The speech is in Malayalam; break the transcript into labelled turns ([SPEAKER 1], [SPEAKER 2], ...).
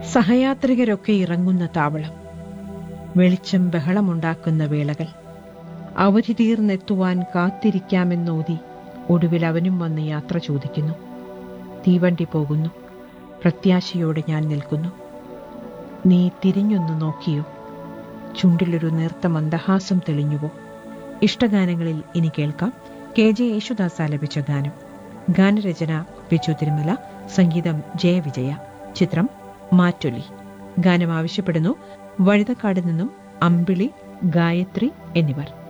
[SPEAKER 1] സഹയാത്രികരൊക്കെ ഇറങ്ങുന്ന താവളം വെളിച്ചം ബഹളമുണ്ടാക്കുന്ന വേളകൾ അവധി തീർന്നെത്തുവാൻ കാത്തിരിക്കാമെന്നോതി ഒടുവിൽ അവനും വന്ന് യാത്ര ചോദിക്കുന്നു തീവണ്ടി പോകുന്നു പ്രത്യാശയോടെ ഞാൻ നിൽക്കുന്നു നീ തിരിഞ്ഞൊന്നു നോക്കിയോ ചുണ്ടിലൊരു നേർത്ത മന്ദഹാസം തെളിഞ്ഞുവോ ഇഷ്ടഗാനങ്ങളിൽ ഇനി കേൾക്കാം കെ ജെ യേശുദാസ് ആലപിച്ച ഗാനം ഗാനരചന ബിജു തിരുമല സംഗീതം ജയവിജയ ചിത്രം മാറ്റൊലി ഗാനം ആവശ്യപ്പെടുന്നു വഴുതക്കാട് നിന്നും അമ്പിളി ഗായത്രി എന്നിവർ